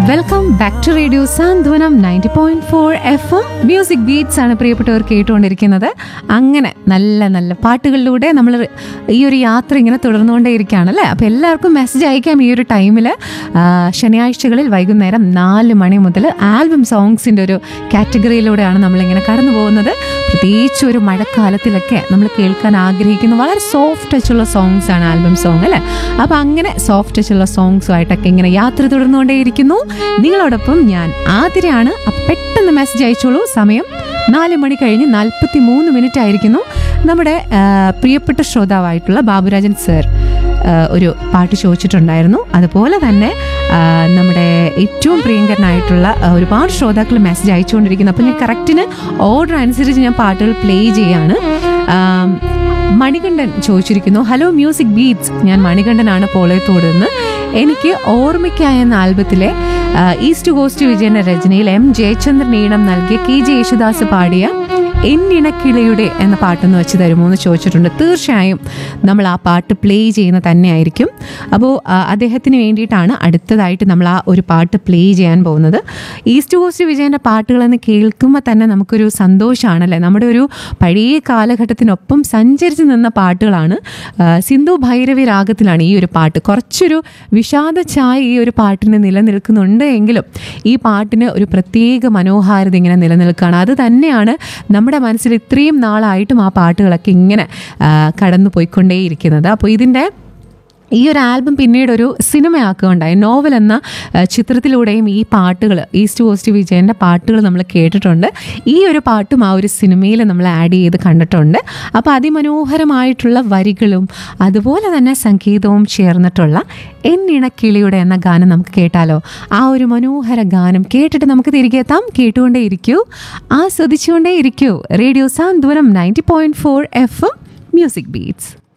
welcome back to radio Santhwanam ninety point four F M music beats ആണ് പ്രിയപ്പെട്ടവർ കേട്ടുകൊണ്ടിരിക്കുന്നത് അങ്ങനെ നല്ല നല്ല പാട്ടുകളിലൂടെ നമ്മൾ ഈ ഒരു യാത്ര ഇങ്ങനെ തുടർന്നുകൊണ്ടേയിരിക്കുകയാണ് അല്ലേ അപ്പോൾ എല്ലാവർക്കും മെസ്സേജ് അയക്കാം ഈ ഒരു ടൈമിൽ ശനിയാഴ്ചകളിൽ വൈകുന്നേരം നാല് മണി മുതൽ ആൽബം സോങ്സിൻ്റെ ഒരു കാറ്റഗറിയിലൂടെയാണ് നമ്മളിങ്ങനെ കടന്നു പോകുന്നത് പ്രത്യേകിച്ച് ഒരു മഴക്കാലത്തിലൊക്കെ നമ്മൾ കേൾക്കാൻ ആഗ്രഹിക്കുന്ന വളരെ സോഫ്റ്റ് ടച്ചുള്ള സോങ്സ് ആണ് ആൽബം സോങ് അല്ലേ അപ്പോൾ അങ്ങനെ സോഫ്റ്റ് ടച്ചുള്ള സോങ്സുമായിട്ടൊക്കെ ഇങ്ങനെ യാത്ര തുടർന്നുകൊണ്ടേയിരിക്കുന്നു നിങ്ങളോടൊപ്പം ഞാൻ ആതിരയാണ് അപ്പം പെട്ടെന്ന് മെസ്സേജ് അയച്ചോളൂ സമയം നാല് മണി കഴിഞ്ഞ് നാൽപ്പത്തി മൂന്ന് മിനിറ്റ് ആയിരിക്കുന്നു നമ്മുടെ ആ, പ്രിയപ്പെട്ട ശ്രോതാവായിട്ടുള്ള ബാബുരാജൻ സർ ആ, ഒരു പാട്ട് ചോദിച്ചിട്ടുണ്ടായിരുന്നു അതുപോലെ തന്നെ ആ, നമ്മുടെ ഏറ്റവും പ്രിയങ്കരനായിട്ടുള്ള ആ, ഒരുപാട് ശ്രോതാക്കൾ മെസ്സേജ് അയച്ചുകൊണ്ടിരിക്കുന്നു അപ്പോൾ ഞാൻ കറക്റ്റിന് ഓർഡർ അനുസരിച്ച് ഞാൻ പാട്ടുകൾ പ്ലേ ചെയ്യാണ് ആം, മണികണ്ഠൻ ചോദിച്ചിരിക്കുന്നു ഹലോ മ്യൂസിക് ബീറ്റ്സ് ഞാൻ മണികണ്ഠനാണ് പോളയത്തോട് നിന്ന് എനിക്ക് ഓർമ്മയ്ക്കായ എന്ന ആൽബത്തിലെ ആ, ഈസ്റ്റ് കോസ്റ്റ് വിജയന്റെ രചനയിൽ എം ജയചന്ദ്രൻ ഈണം നൽകിയ കെ ജെ യേശുദാസ് പാടിയ എന്നിണക്കിളിയുടെ എന്ന പാട്ടൊന്ന് വെച്ച് തരുമോ എന്ന് ചോദിച്ചിട്ടുണ്ട് തീർച്ചയായും നമ്മൾ ആ പാട്ട് പ്ലേ ചെയ്യുന്ന തന്നെയായിരിക്കും അപ്പോൾ അദ്ദേഹത്തിന് വേണ്ടിയിട്ടാണ് അടുത്തതായിട്ട് നമ്മൾ ആ ഒരു പാട്ട് പ്ലേ ചെയ്യാൻ പോകുന്നത് ഈസ്റ്റ് കോസ്റ്റ് വിജയൻ്റെ പാട്ടുകളെന്ന് കേൾക്കുമ്പോൾ തന്നെ നമുക്കൊരു സന്തോഷമാണല്ലേ നമ്മുടെ ഒരു പഴയ കാലഘട്ടത്തിനൊപ്പം സഞ്ചരിച്ച് നിന്ന പാട്ടുകളാണ് ആ, സിന്ധു ഭൈരവി രാഗത്തിലാണ് ഈ ഒരു പാട്ട് കുറച്ചൊരു വിഷാദ ഛായ ഈ ഒരു പാട്ടിന് നിലനിൽക്കുന്നുണ്ട് എങ്കിലും ഈ പാട്ടിന് ഒരു പ്രത്യേക മനോഹാരിത ഇങ്ങനെ നിലനിൽക്കുകയാണ് അത് തന്നെയാണ് നമ്മുടെ മനസ്സിൽ ഇത്രയും നാളായിട്ടും ആ പാട്ടുകളൊക്കെ ഇങ്ങനെ ആ, കടന്നു പോയിക്കൊണ്ടേയിരിക്കുന്നത് അപ്പോൾ ഇതിൻ്റെ ഈ ഒരു ആൽബം പിന്നീട് ഒരു സിനിമയാക്കുകയുണ്ടായി നോവൽ എന്ന ആ, ചിത്രത്തിലൂടെയും ഈ പാട്ടുകൾ ഈസ്റ്റ് കോസ്റ്റ് വിജയൻ്റെ പാട്ടുകൾ നമ്മൾ കേട്ടിട്ടുണ്ട് ഈ ഒരു പാട്ടും ആ ഒരു സിനിമയിൽ നമ്മൾ ആഡ് ചെയ്ത് കണ്ടിട്ടുണ്ട് അപ്പോൾ അതിമനോഹരമായിട്ടുള്ള വരികളും അതുപോലെ തന്നെ സംഗീതവും ചേർന്നിട്ടുള്ള എന്നിണക്കിളിയുടെ എന്ന ഗാനം നമുക്ക് കേട്ടാലോ ആ ഒരു മനോഹര ഗാനം കേട്ടിട്ട് നമുക്ക് തിരികെ എത്താം കേട്ടുകൊണ്ടേ ഇരിക്കൂ ആസ്വദിച്ചുകൊണ്ടേ ഇരിക്കൂ radio Santhwanam ninety point four F M music beats